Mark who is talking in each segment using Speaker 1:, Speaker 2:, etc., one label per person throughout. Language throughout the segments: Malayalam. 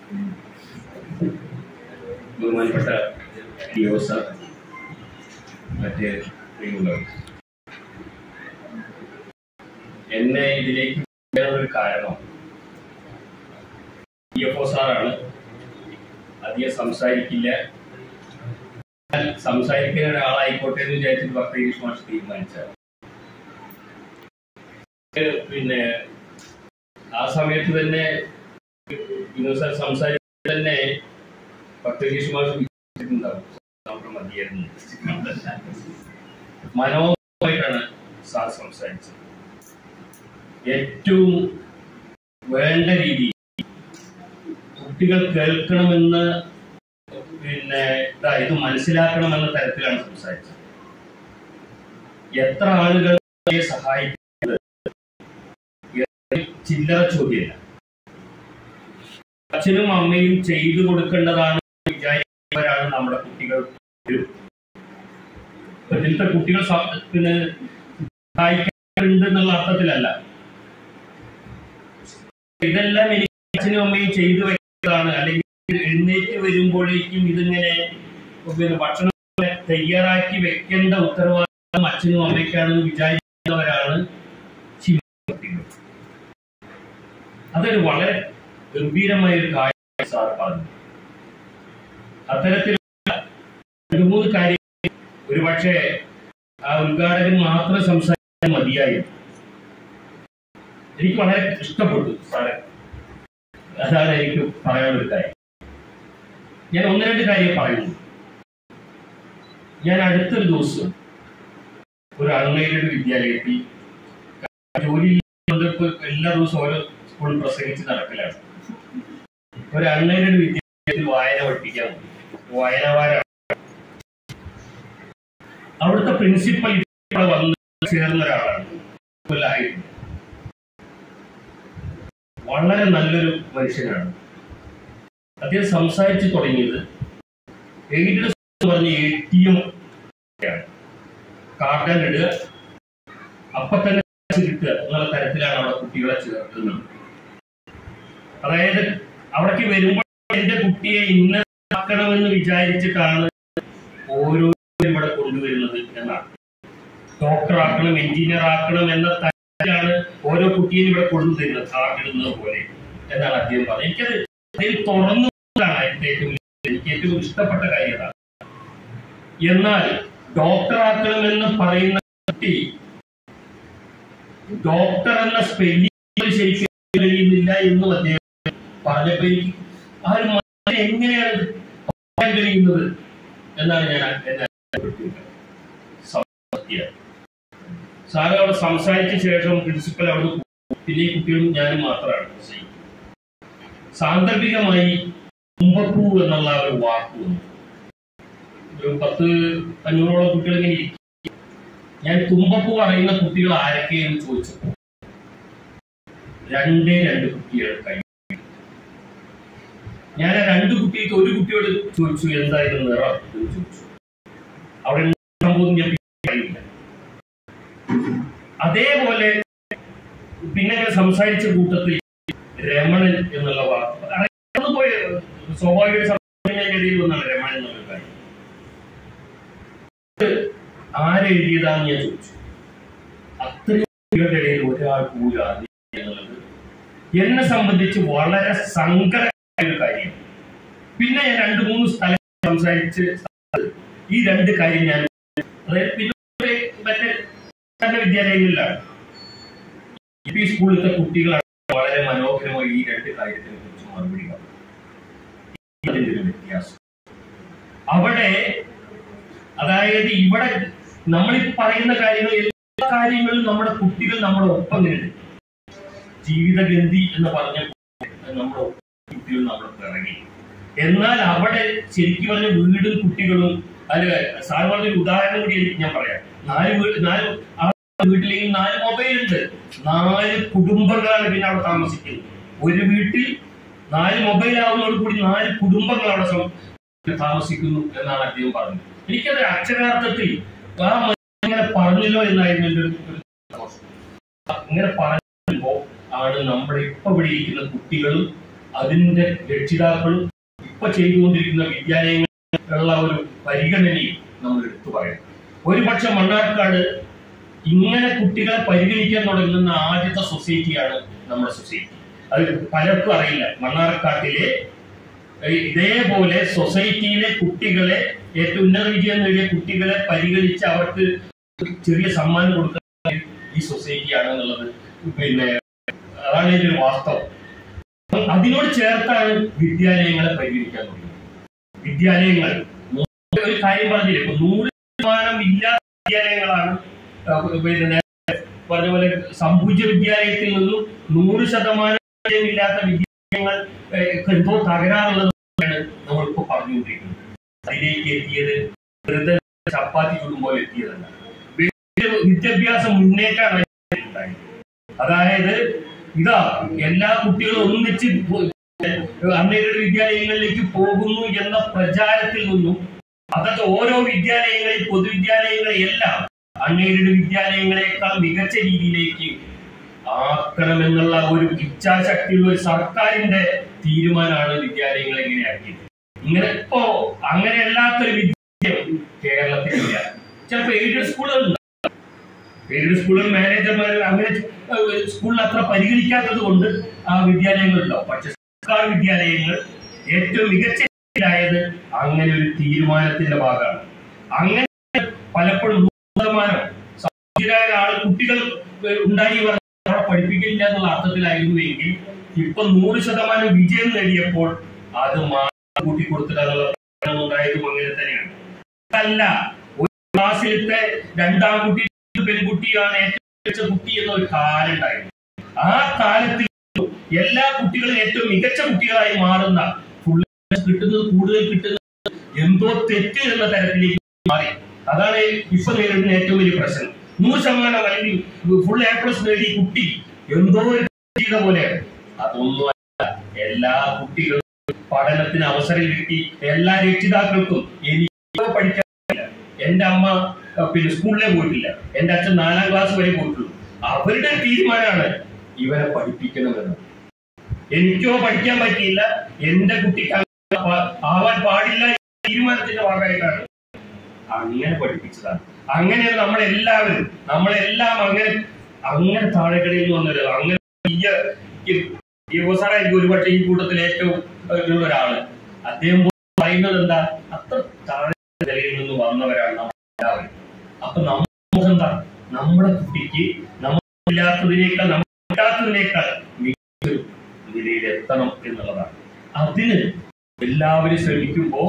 Speaker 1: ബഹുമാനപ്പെട്ട ഡിയോസ മറ്റ് പ്രിയമുള്ളവർ എന്നെ ഇതിലേക്ക് ഒരു കാരണം ഇ എഫ് ഒ സാറാണ് അധികം സംസാരിക്കില്ല ഞാൻ സംസാരിക്കുന്ന ഒരാളായിക്കോട്ടെ എന്ന് വിചാരിച്ചിട്ട് ഭക്തി ഇംഗ്ലീഷ് മാഷ് തീരുമാനിച്ചത് പിന്നെ ആ സമയത്ത് തന്നെ വിനോദ് സാർ സംസാരിച്ചത് തന്നെ ഭക്തി ഇംഗ്ലീഷ് മാഷ് വിചാരിച്ചിട്ടുണ്ടാവും നമുക്ക് മതിയായിരുന്നു മനോഹരമായിട്ടാണ് സാർ സംസാരിച്ചത് ഏറ്റവും വേണ്ട രീതിയിൽ കുട്ടികൾ കേൾക്കണമെന്ന് പിന്നെ ഇതാ ഇത് മനസ്സിലാക്കണമെന്ന തരത്തിലാണ് സംസാരിച്ചത് എത്ര ആളുകളെ സഹായിക്കുന്നത് ചില്ലറ ചോദ്യമല്ല അച്ഛനും അമ്മയും ചെയ്തു കൊടുക്കേണ്ടതാണ് വിചാരിക്കുന്നവരാണ് നമ്മുടെ കുട്ടികൾ ഇപ്പൊ ഇതിലത്തെ കുട്ടികൾ സ- പിന്നെ സഹായിക്കാറുണ്ട് എന്നുള്ള അർത്ഥത്തിലല്ല ഇതെല്ലാം എനിക്ക് അച്ഛനും അമ്മയും ചെയ്തു വെക്കുന്നതാണ് അല്ലെങ്കിൽ എഴുന്നേറ്റ് വരുമ്പോഴേക്കും ഇതിങ്ങനെ പിന്നെ ഭക്ഷണം തയ്യാറാക്കി വെക്കേണ്ട ഉത്തരവാദിത്വം അച്ഛനും അമ്മയ്ക്കാണെന്ന് വിചാരിക്കുന്നവരാണ് ചില കുട്ടികൾ അതൊരു വളരെ ഗംഭീരമായ ഒരു കാര്യം സാർ പറഞ്ഞു അത്തരത്തിലുള്ള രണ്ട് മൂന്ന് കാര്യം ഒരുപക്ഷെ ആ ഉദ്ഘാടകൻ മാത്രം സംസാരിക്കാൻ മതിയായിരുന്നു എനിക്ക് വളരെ ഇഷ്ടപ്പെട്ടു സാറെ അതാണ് എനിക്ക് പറയാനൊരു കാര്യം ഞാൻ ഒന്ന് രണ്ട് കാര്യം പറയുന്നു ഞാൻ അടുത്തൊരു ദിവസം ഒരു അൺഎയ്ഡഡ് വിദ്യാലയത്തിൽ ജോലി എല്ലാ ദിവസവും ഓരോ സ്കൂൾ പ്രസംഗിച്ച് നടക്കലാണ് ഒരു അൺഎയ്ഡഡ് വിദ്യാലയത്തിൽ വായന പഠിപ്പിക്കാൻ പോയി. വായനവാരാണ് അവിടുത്തെ പ്രിൻസിപ്പൽ ഇവിടെ വന്ന് ചേർന്ന ഒരാളാണ് കൊല്ലായിട്ട് വളരെ നല്ലൊരു മനുഷ്യനാണ് അദ്ദേഹം സംസാരിച്ചു തുടങ്ങിയത് എയ്ഡഡ് എന്ന് പറഞ്ഞ എ ടി എം കാർഡൻ ഇടുക അപ്പൊ തന്നെ കാശ് കിട്ടുക എന്നുള്ള തരത്തിലാണ് അവിടെ കുട്ടികളെ ചേർക്കുന്നത് അതായത് അവിടേക്ക് വരുമ്പോൾ എന്റെ കുട്ടിയെ ഇന്നാക്കണമെന്ന് വിചാരിച്ചിട്ടാണ് ഓരോരുത്തരും ഇവിടെ കൊണ്ടുവരുന്നത് എന്നാണ് ഡോക്ടർ ആക്കണം എഞ്ചിനീയർ ആക്കണം എന്ന തരത്തിലാണ് ഓരോ കുട്ടിയും ഇവിടെ കൊണ്ടുതരുന്നത് കാർഡിടുന്നത് പോലെ എന്നാണ് അദ്ദേഹം പറഞ്ഞത് എനിക്കത് അതിൽ തുറന്നുകൊണ്ടാണ് എനിക്ക് ഏറ്റവും എനിക്ക് ഏറ്റവും ഇഷ്ടപ്പെട്ട കാര്യം അതാണ് എന്നാൽ ഡോക്ടർ ആക്കണമെന്ന് പറയുന്ന കുട്ടി ഡോക്ടർ എന്ന സ്പെല്ലിംഗ് ശരിക്കും കഴിയുന്നില്ല എന്നും അദ്ദേഹം പറഞ്ഞപ്പോ എനിക്ക് ആ ഒരു മനുഷ്യനെ എങ്ങനെയാണ് ഇത് പറയാൻ കഴിയുന്നത് എന്നാണ് ഞാൻ എന്നെ അത്ഭുതപ്പെടുത്തിയത്. സത്യം. സാറ് അവിടെ സംസാരിച്ച ശേഷം പ്രിൻസിപ്പൽ അവിടെ പോകും. പിന്നെ ഈ കുട്ടികളും ഞാനും മാത്രമാണ് ശരി. സാന്ദർഭികമായി കുമ്പപ്പൂ എന്നുള്ള ഒരു വാക്ക് വന്നു ഒരു പത്ത് അഞ്ഞൂറോളം കുട്ടികൾ ഇങ്ങനെ ഇരിക്കും ഞാൻ തുമ്പപ്പൂ പറയുന്ന കുട്ടികൾ ആരൊക്കെയെന്ന് ചോദിച്ചപ്പോൾ രണ്ടേ രണ്ട് കുട്ടികൾ കൈ ഞാൻ ആ രണ്ട് കുട്ടിക്ക് ഒരു കുട്ടിയോട് ചോദിച്ചു എന്തായിരുന്നു നിറം എന്ന് ചോദിച്ചു അവിടെ എന്ത് സംഭവം ഞാൻ അറിയില്ല അതേപോലെ പിന്നെ ഞാൻ സംസാരിച്ച കൂട്ടത്തിൽ രമണൻ എന്നുള്ള വാക്ക് അറിയാതെ പോയ സ്വാഭാവിക ഇടയിൽ വന്നാണ് രമണൻ എന്നുള്ള കാര്യം ആരെഴുതിയതാന്ന് ഞാൻ ചോദിച്ചു അത്രയും കുട്ടികളുടെ ഇടയിൽ ഒരാൾ പോലും അറിയില്ല എന്നുള്ളത് എന്നെ സംബന്ധിച്ച് വളരെ സങ്കടമായ ഒരു കാര്യം പിന്നെ ഞാൻ രണ്ട് മൂന്ന് സ്ഥലം സംസാരിച്ച് ഈ രണ്ട് കാര്യം ഞാൻ അതായത് പിന്നെ ഒരു മറ്റേ നല്ല വിദ്യാലയങ്ങളിലാണ് ഇപ്പൊ ഈ സ്കൂളിലത്തെ കുട്ടികളാണ് വളരെ മനോഹരമായി ഈ രണ്ട് കാര്യത്തിനെ കുറിച്ച് മറുപടി പറഞ്ഞു അതിന്റെ ഒരു വ്യത്യാസം അവിടെ അതായത് ഇവിടെ നമ്മൾ ഈ പറയുന്ന കാര്യങ്ങൾ എല്ലാ കാര്യങ്ങളും നമ്മുടെ കുട്ടികൾ നമ്മുടെ ഒപ്പം നേടും ജീവിതഗന്ധി എന്ന് പറഞ്ഞ നമ്മുടെ ഒപ്പം കുട്ടികൾ നമ്മുടെ പിറകെ എന്നാൽ അവിടെ ശരിക്കും പറഞ്ഞ വീടും കുട്ടികളും അല്ല സാർ പറഞ്ഞൊരു ഉദാഹരണം കൂടി എനിക്ക് ഞാൻ പറയാം നാല് വീട് നാല് ആ വീട്ടിലേക്ക് നാല് മൊബൈൽ ഉണ്ട് നാല് കുടുംബങ്ങളാണ് പിന്നെ അവിടെ താമസിക്കുന്നത് ഒരു വീട്ടിൽ നാല് മൊബൈൽ ആവുന്നതോട് കൂടി നാല് കുടുംബങ്ങൾ അവിടെ സം- താമസിക്കുന്നു എന്നാണ് അദ്ദേഹം പറഞ്ഞത് എനിക്കത് അക്ഷരാർത്ഥത്തിൽ ആ മനുഷ്യൻ ഇങ്ങനെ പറഞ്ഞല്ലോ എന്നായിരുന്നു എൻ്റെ ഒരു ഒരു സന്തോഷം. ഇങ്ങനെ പറയുമ്പോ ആണ് നമ്മുടെ ഇപ്പൊ ഇവിടെ ഇരിക്കുന്ന കുട്ടികളും അതിന്റെ രക്ഷിതാക്കളും ഇപ്പൊ ചെയ്തുകൊണ്ടിരിക്കുന്ന വിദ്യാലയങ്ങളുള്ള ഒരു പരിഗണനയും നമ്മൾ എടുത്തു പറയാം ഒരുപക്ഷെ മണ്ണാർക്കാട് ഇങ്ങനെ കുട്ടികളെ പരിഗണിക്കാൻ തുടങ്ങുന്ന ആദ്യത്തെ സൊസൈറ്റിയാണ് നമ്മുടെ സൊസൈറ്റി അത് പലർക്കും അറിയില്ല മണ്ണാർക്കാട്ടിലെ ഏഹ് ഇതേപോലെ സൊസൈറ്റിയിലെ കുട്ടികളെ ഏറ്റവും ഉന്നത വിജയം നേടിയ കുട്ടികളെ പരിഗണിച്ച് അവർക്ക് ചെറിയ സമ്മാനം കൊടുക്കുന്ന ഈ സൊസൈറ്റിയാണ് എന്നുള്ളത് പിന്നെ അതാണ് ഇതിന്റെ ഒരു വാസ്തവം അപ്പം അതിനോട് ചേർത്താണ് വിദ്യാലയങ്ങളെ പരിഗണിക്കാൻ തുടങ്ങിയത് വിദ്യാലയങ്ങൾ മുമ്പ് ഒരു കാര്യം പറഞ്ഞില്ലേ ഇപ്പൊ നൂറ് ശതമാനം ഇല്ലാത്ത വിദ്യാലയങ്ങളാണ് ആ, പിന്നെ നേരത്തെ പറഞ്ഞ പോലെ സമ്പൂജ്യ വിദ്യാലയത്തിൽ നിന്നും നൂറ് ശതമാനം ഇല്ലാത്ത വിദ്യാലയങ്ങൾ ഏഹ്, എന്തോ തകരാറുള്ളതാണ് നമ്മളിപ്പോ പറഞ്ഞുകൊണ്ടിരിക്കുന്നത് അതിലേക്ക് എത്തിയത് വെറുതെ ചപ്പാത്തി ചുടുമ്പോൾ എത്തിയതല്ല വിദ്യ- വിദ്യാഭ്യാസ മുന്നേറ്റമാണ് ഉണ്ടായത് അതായത് ഇതാ എല്ലാ കുട്ടികളും ഒന്നിച്ച് അൺഎയ്ഡഡ് വിദ്യാലയങ്ങളിലേക്ക് പോകുന്നു എന്ന പ്രചാരത്തിൽ നിന്നും അതൊക്കെ ഓരോ വിദ്യാലയങ്ങളിൽ പൊതുവിദ്യാലയങ്ങളെല്ലാം അൺഎയ്ഡഡ് വിദ്യാലയങ്ങളെക്കാൾ മികച്ച രീതിയിലേക്ക് ആക്കണമെന്നുള്ള ഒരു ഇച്ഛാശക്തിയുള്ള ഒരു സർക്കാരിന്റെ തീരുമാനമാണ് വിദ്യാലയങ്ങളെ ഇങ്ങനെയാക്കിയത് ഇങ്ങനെ ഇപ്പോ അങ്ങനെ അല്ലാത്തൊരു വിദ്യാലയം കേരളത്തിലില്ല ചിലപ്പോ എയ്ഡഡ് സ്കൂളുകളുണ്ട് എയ്ഡഡ് സ്കൂളുകൾ മാനേജർമാർ അങ്ങനെ ഏഹ്, സ്കൂളിൽ അത്ര പരിഗണിക്കാത്തത് കൊണ്ട് ആ വിദ്യാലയങ്ങളുണ്ടാവും പക്ഷെ സർക്കാർ വിദ്യാലയങ്ങൾ ഏറ്റവും മികച്ച രീതിയിലായത് അങ്ങനെ ഒരു തീരുമാനത്തിന്റെ ഭാഗമാണ് അങ്ങനെ പലപ്പോഴും നൂറ് ശതമാനം സൗകര്യരായ ആൾ കുട്ടികൾ ഏഹ്, ഉണ്ടായി പറഞ്ഞ അവിടെ പഠിപ്പിക്കില്ല എന്നുള്ള അർത്ഥത്തിലായിരുന്നു എങ്കിൽ ഇപ്പൊ നൂറ് ശതമാനം വിജയം നേടിയപ്പോൾ അത് മാറ്റി കൂട്ടി കൊടുത്തിട്ടുള്ള പ്രശ്നം ഉണ്ടായതും അങ്ങനെ തന്നെയാണ് അല്ല ഒരു ക്ലാസ്സിലത്തെ രണ്ടാം കുട്ടി പെൺകുട്ടിയാണ് ഏറ്റവും മികച്ച കുട്ടി എന്നൊരു കാലം ഉണ്ടായിരുന്നു ആ കാലത്തിൽ എല്ലാ കുട്ടികളും ഏറ്റവും മികച്ച കുട്ടികളായി മാറുന്ന ഫുൾ കിട്ടുന്നത് കൂടുതൽ കിട്ടുന്നത് എന്തോ തെറ്റ് എന്ന തരത്തിലേക്ക് മാറി അതാണ് ഇപ്പൊ നേരിടുന്ന ഏറ്റവും വലിയ പ്രശ്നം നൂറ് ശതമാനം അല്ലെങ്കിൽ ഫുൾ എ പ്ലസ് നേടിയ കുട്ടി എന്തോ ഒരു ചെയ്ത പോലെയാണ് അതൊന്നും അല്ല എല്ലാ കുട്ടികളും പഠനത്തിന് അവസരം കിട്ടി എല്ലാ രക്ഷിതാക്കൾക്കും എനിക്ക് പഠിക്കാനില്ല എന്റെ അമ്മ അഹ് പിന്നെ സ്കൂളിലേ പോയിട്ടില്ല എന്റെ അച്ഛൻ നാലാം ക്ലാസ് വരെ പോയിട്ടുള്ളൂ അവരുടെ തീരുമാനമാണ് ഇവരെ പഠിപ്പിക്കണമെന്ന് എനിക്കോ പഠിക്കാൻ പറ്റിയില്ല എന്റെ കുട്ടിക്ക് അങ്ങനെ പ- ആവാൻ പാടില്ല എന്ന തീരുമാനത്തിന്റെ ഭാഗമായിട്ടാണ് അങ്ങനെ പഠിപ്പിച്ചതാണ് അങ്ങനെയാണ് നമ്മളെല്ലാവരും നമ്മളെല്ലാം അങ്ങനെ അങ്ങനെ താഴെക്കടയിൽ നിന്ന് വന്നത് അങ്ങനെ വലിയ യുവസാറായിരിക്കും ഒരുപക്ഷെ ഈ കൂട്ടത്തിൽ ഏറ്റവും ഏഹ്, ഉള്ള ഒരാള് അദ്ദേഹം പറയുന്നത് എന്താ അത്ര താഴെ നിലയിൽ നിന്ന് വന്നവരാണ് നമ്മൾ എല്ലാവരും അപ്പൊ നമുക്ക് എന്താ നമ്മുടെ കുട്ടിക്ക് നമ്മളില്ലാത്തതിനേക്കാൾ നമ്മളില്ലാത്തതിനേക്കാൾ മികച്ചൊരു നിലയിലെത്തണം എന്നുള്ളതാണ് അതിന് എല്ലാവരും ശ്രമിക്കുമ്പോ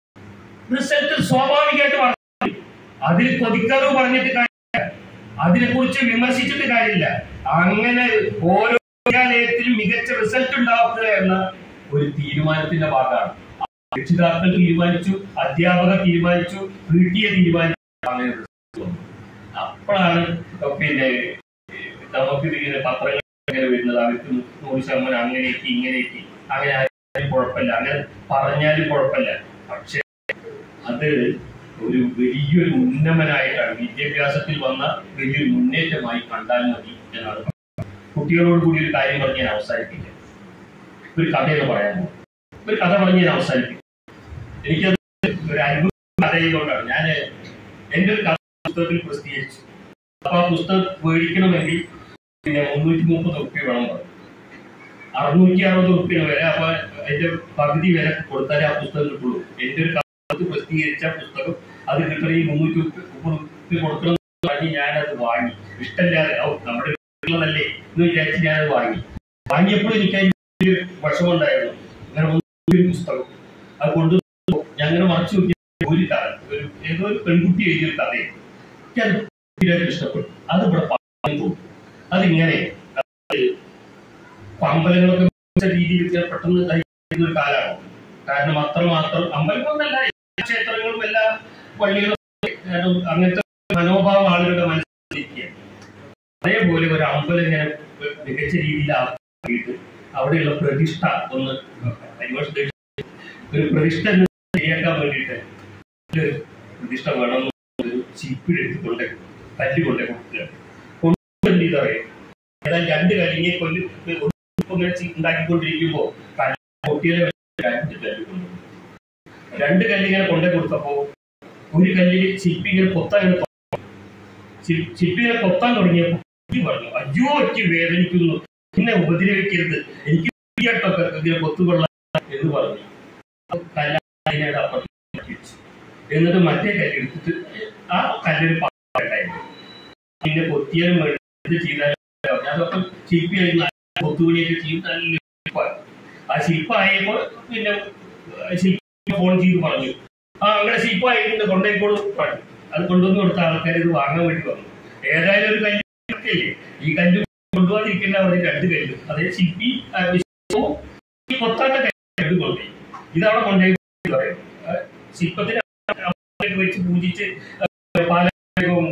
Speaker 1: റിസൾട്ട് സ്വാഭാവികമായിട്ട് വളർന്നു അതിൽ കൊതിക്കറിവ് പറഞ്ഞിട്ട് കാര്യമില്ല അതിനെ കുറിച്ച് വിമർശിച്ചിട്ട് കാര്യമില്ല അങ്ങനെ ഓരോ വിദ്യാലയത്തിലും മികച്ച റിസൾട്ട് ഉണ്ടാക്കുക എന്ന ഒരു തീരുമാനത്തിന്റെ ഭാഗമാണ് രക്ഷിതാക്കൾ തീരുമാനിച്ചു അധ്യാപകർ തീരുമാനിച്ചു പി ടി എ തീരുമാനിച്ചു അങ്ങനെ result വന്നു. അപ്പോഴാണ് പിന്നെ നമുക്ക് ഇങ്ങനെ പത്രങ്ങൾ ഇങ്ങനെ വരുന്നത് അവർക്ക് നൂറ് ശതമാനം അങ്ങനെയൊക്കെ ഇങ്ങനെയൊക്കെ അങ്ങനെ ആയാലും കുഴപ്പമില്ല അങ്ങനെ പറഞ്ഞാലും കുഴപ്പമില്ല പക്ഷെ അത് ഒരു വലിയൊരു ഉന്നമനായിട്ടാണ് വിദ്യാഭ്യാസത്തിൽ വന്ന വലിയൊരു മുന്നേറ്റമായി കണ്ടാൽ മതി എന്നാണ് പറയുന്നത്. കുട്ടികളോട് കൂടി ഒരു കാര്യം പറഞ്ഞ് ഞാൻ അവസാനിപ്പിക്കാം ഒരു കഥയെന്ന് പറയാൻ പോകും ഒരു കഥ പറഞ്ഞ് ഞാൻ അവസാനിപ്പിക്കും എനിക്കത് ഒരു അനുഭവ കഥയിലോട്ടാണ് ഞാൻ എൻ്റെ ഒരു കഥ പുസ്തകത്തിൽ പ്രസിദ്ധീകരിച്ചു അപ്പൊ ആ പുസ്തകം മേടിക്കണമെങ്കിൽ പിന്നെ മുന്നൂറ്റി മുപ്പത് റുപ്യ വേണം പറഞ്ഞു അറുന്നൂറ്റി അറുപത് റുപ്യ വരെ അപ്പൊ അതിന്റെ പകുതി വില കൊടുത്താലേ ആ പുസ്തകം കിട്ടുള്ളൂ എൻ്റെ ഒരു കാലത്ത് പ്രസിദ്ധീകരിച്ച പുസ്തകം അത് കിട്ടണമെങ്കിൽ മുന്നൂറ്റി മുപ്പത് റുപ്യ കൊടുക്കണം എന്ന് പറഞ്ഞ് ഞാനത് വാങ്ങി ഇഷ്ടമില്ലാതെ ഔ, നമ്മുടെ ഉള്ളതല്ലേ എന്ന് വിചാരിച്ച് ഞാനത് വാങ്ങി വാങ്ങിയപ്പോൾ എനിക്ക് അതിന് ഒരു വിഷമമുണ്ടായിരുന്നു അങ്ങനെ മുന്നൂറ്റി ഒരു പുസ്തകം അത് കൊണ്ട് ഞങ്ങൾ മറച്ചു നോക്കിയ ഒരു കഥ ഒരു ഏതോ ഒരു പെൺകുട്ടി എഴുതിയൊരു കഥയാണ് എനിക്കത് ഭയങ്കരമായിട്ട് ഇഷ്ടപ്പെട്ടു അത് ഇവിടെ പറഞ്ഞു തോന്നി അതിങ്ങനെ അത് അമ്പലങ്ങളൊക്കെ മികച്ച രീതിയിൽ ഇങ്ങനെ പെട്ടെന്ന് കഴിക്കുന്ന ഒരു കാലമാണ് കാരണം അത്രമാത്രം അമ്പലങ്ങളൊന്നല്ല എല്ലാ ക്ഷേത്രങ്ങളും എല്ലാ പള്ളികളും കാരണം അങ്ങനത്തെ മനോഭാവം ആളുകളുടെ മനസ്സിലിരിക്കുക അതേപോലെ ഒരു അമ്പലം ഇങ്ങനെ മികച്ച രീതിയിൽ ആക്കിയിട്ട് അവിടെയുള്ള പ്രതിഷ്ഠ ഒന്ന് അന്വേഷണം ഒരു പ്രതിഷ്ഠ ഒന്ന് ശരിയാക്കാൻ വേണ്ടിയിട്ട് ഒരു പ്രതിഷ്ഠ വേണം എന്ന് ഒരു ചീപ്പിലെടുത്തുകൊണ്ട് കല്ല് കൊണ്ട് കൊടുക്കുക കൊണ്ട് എന്ത് ചെയ്തറിയാം ഏതായാലും രണ്ട് കല്ലിനെ കൊല്ല് ഉണ്ടാക്കിക്കൊണ്ടിരിക്കുമ്പോ കുട്ടികളെ രണ്ട് കല്ല് കൊണ്ടുവന്നു രണ്ട് കല്ല് ഇങ്ങനെ കൊണ്ടേ കൊടുത്തപ്പോ ഒരു കല്ലിൽ ശില്പി ഇങ്ങനെ കൊത്താൻ ഇങ്ങനെ തുടങ്ങി. ശിൽ- ശില്പി ഇങ്ങനെ കൊത്താൻ തുടങ്ങിയപ്പോ കുട്ടി പറഞ്ഞു അയ്യോ എനിക്ക് വേദനിക്കുന്നു എന്നെ ഉപദ്രവിക്കരുത് എനിക്ക് കേട്ടോ ഇങ്ങനെ കൊത്തുകൊള്ളാം എന്ന് പറഞ്ഞു അപ്പൊ കല്ല് അതിനോട് അപ്പുറത്ത് വെച്ചു എന്നിട്ട് മറ്റേ കല്ല് എടുത്തിട്ട് ആ കല്ലിന് പാട്ടായിരുന്നു പിന്നെ കൊത്തിയാലും വേണ്ടി ഇത് ചെയ്താലും അതൊക്കെ ശില്പിയായി നല്ല കൊത്തുപണിയൊക്കെ ചെയ്ത് നല്ല ശില്പമായി. ആ ശില്പമായപ്പോൾ പിന്നെ ശില്പി ഫോൺ ചെയ്ത് പറഞ്ഞു ആ അങ്ങനെ ശില്പമായിട്ടുണ്ട് കൊണ്ടേക്കോളൂ പറഞ്ഞു അത് കൊണ്ടുവന്ന് കൊടുത്ത ആൾക്കാർ ഇത് വാങ്ങാൻ വേണ്ടി വന്നു ഏതായാലും ഒരു കല്ല് ഇല്ലേ? ഈ കല്ല് കൊണ്ടുപോകാതിരിക്കേണ്ട അവിടെ രണ്ട് കല്ല് അതേ ശില്പി ആ, വിശ്വവും ഈ കൊത്താത്ത കല്ല് കൊണ്ടുപോയി ഇതവിടെ കൊണ്ടുപോയി പറയും ആ, ശില്പത്തിന് അവിടേക്ക് വെച്ച് പൂജിച്ച് പാലകവും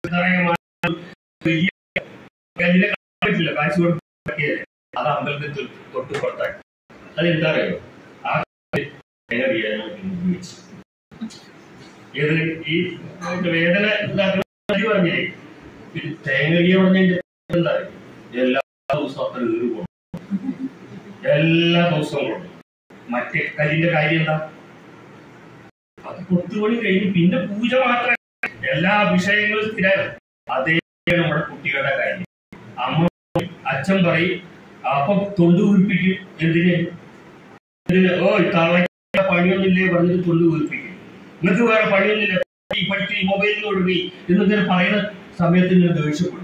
Speaker 1: വലിയ കല്ലിനെ കാണാൻ പറ്റില്ല കാശ് കൊടുത്ത് അത് അമ്പലത്തിൽ തൊട്ട് പുറത്താക്കി അതെന്താ അറിയോ ആ കല്ല് തേങ്ങ വീഴാനാണ് പിന്നെ ഉപയോഗിച്ചത്. ഏത് ഈ വേദന ഇതാക്കുന്ന വഴി പറഞ്ഞില്ലേ പിന്നെ തേങ്ങ പറഞ്ഞതിന്റെ എന്താ അറിയോ? എല്ലാ ദിവസവും അത്ര ഏറ് കൊണ്ടു എല്ലാ ദിവസവും കൊണ്ടു മറ്റേ കല്ലിന്റെ കാര്യം എന്താ അത് കൊത്തുപണി കഴിഞ്ഞ് പിന്നെ പൂജ മാത്രം എല്ലാ വിഷയങ്ങളും സ്ഥിരം അതേ നമ്മുടെ കുട്ടികളുടെ കാര്യം അമ്മ അച്ഛൻ പറയും അപ്പൊ തൊണ്ടു കുറിപ്പിക്കും എന്തിന് എന്തിന് ഓ തളയ്ക്ക പണിയൊന്നുമില്ലേ പറഞ്ഞിട്ട് തൊണ്ടു കുറിപ്പിക്കും നിങ്ങൾക്ക് വേറെ പണിയൊന്നുമില്ല ഈ പഠിച്ച് ഈ മൊബൈലിൽ ഒഴുകി എന്നിങ്ങനെ പറയുന്ന സമയത്ത് നിങ്ങൾ ദേഷ്യപ്പെടും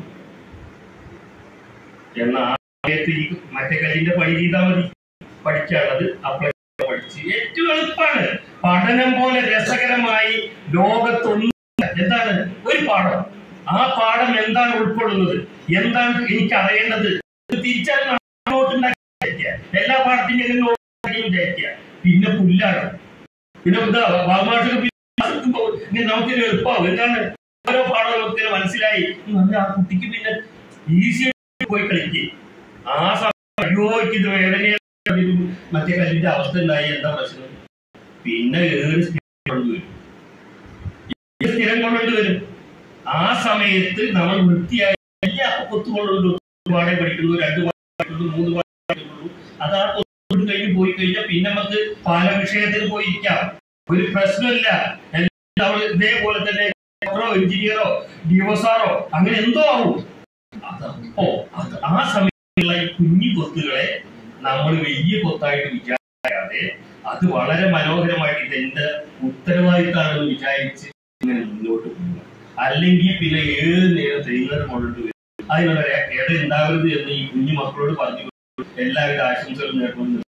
Speaker 1: എന്നാൽ ആ സമയത്ത് ഈ മറ്റേ കല്ലിന്റെ പണി ചെയ്താൽ മതി പഠിക്കാനുള്ളത് അപ്ലൈ പഠിച്ച് ഏറ്റവും എളുപ്പമാണ് പഠനം പോലെ രസകരമായി ലോകത്തൊന്നും എന്താണ് ഒരു പാഠം ആ പാഠം എന്താണ് ഉൾക്കൊള്ളുന്നത് എന്താണ് എനിക്ക് അറിയേണ്ടത് ഇത് തിരിച്ചറിഞ്ഞ് നോട്ടുണ്ടാക്കി വിചാരിക്കുക. എല്ലാ പാഠത്തിന്റെയും നോട്ടുണ്ടാക്കി വിചാരിക്കുക പിന്നെ പുല്ലാണ് പിന്നെ എന്താ ബാബുമാഷൊക്കെ പിന്നെ ഇനി നമുക്കിത് എളുപ്പമാവും എന്താണ് ഓരോ പാഠം നമുക്ക് മനസ്സിലായി നല്ല ആ കുട്ടിക്ക് പിന്നെ ഈസി പോയി കളിക്കുക ആ സമയം അയ്യോ ഇത് വേദനയാണ് മറ്റേ കല്ലിന്റെ അവസ്ഥ ഉണ്ടായി എന്താ പ്രശ്നം പിന്നെ ഏത് സ്ഥിരം കൊണ്ടുവരും ഈ സ്ഥിരം കൊണ്ടുകൊണ്ട് വരും ആ സമയത്ത് നമ്മൾ വൃത്തിയായി എല്ലാ കൊത്തുകൊണ്ടുണ്ട് പാടെ പഠിക്കുന്നു രണ്ട് പാഠം പഠിക്കുന്നു മൂന്ന് പാഠം പഠിക്കുന്നു അത് ആ കൊത്തുകൊണ്ട് കഴിഞ്ഞ് പോയി കഴിഞ്ഞാൽ പിന്നെ നമുക്ക് പല വിഷയത്തിന് പോയി ഇരിക്കാം ഒരു പ്രശ്നമില്ല നമ്മൾ ഇതേപോലെ തന്നെ ഡോക്ടറോ എഞ്ചിനീയറോ ഡിവോസാറോ അങ്ങനെ എന്തോ ആവും അതപ്പോ അത് ആ സമയത്തുള്ള ഈ കുഞ്ഞു കൊത്തുകളെ നമ്മൾ വലിയ കൊത്തായിട്ട് വിചാരിക്കാതെ അത് വളരെ മനോഹരമായിട്ട് ഇതെന്റെ ഉത്തരവാദിത്തമാണെന്ന് വിചാരിച്ച് ഇങ്ങനെ മുന്നോട്ട് പോകുക അല്ലെങ്കിൽ പിന്നെ ഏത് നേരം തെയ്യുന്നേരം കൊണ്ടിട്ട് വരും അതിനുള്ള ഇട ഉണ്ടാവരുത് എന്ന് ഈ കുഞ്ഞു മക്കളോട് പറഞ്ഞു കൊടുത്ത് എല്ലാവിധ ആശംസകളും നേർക്കുന്നു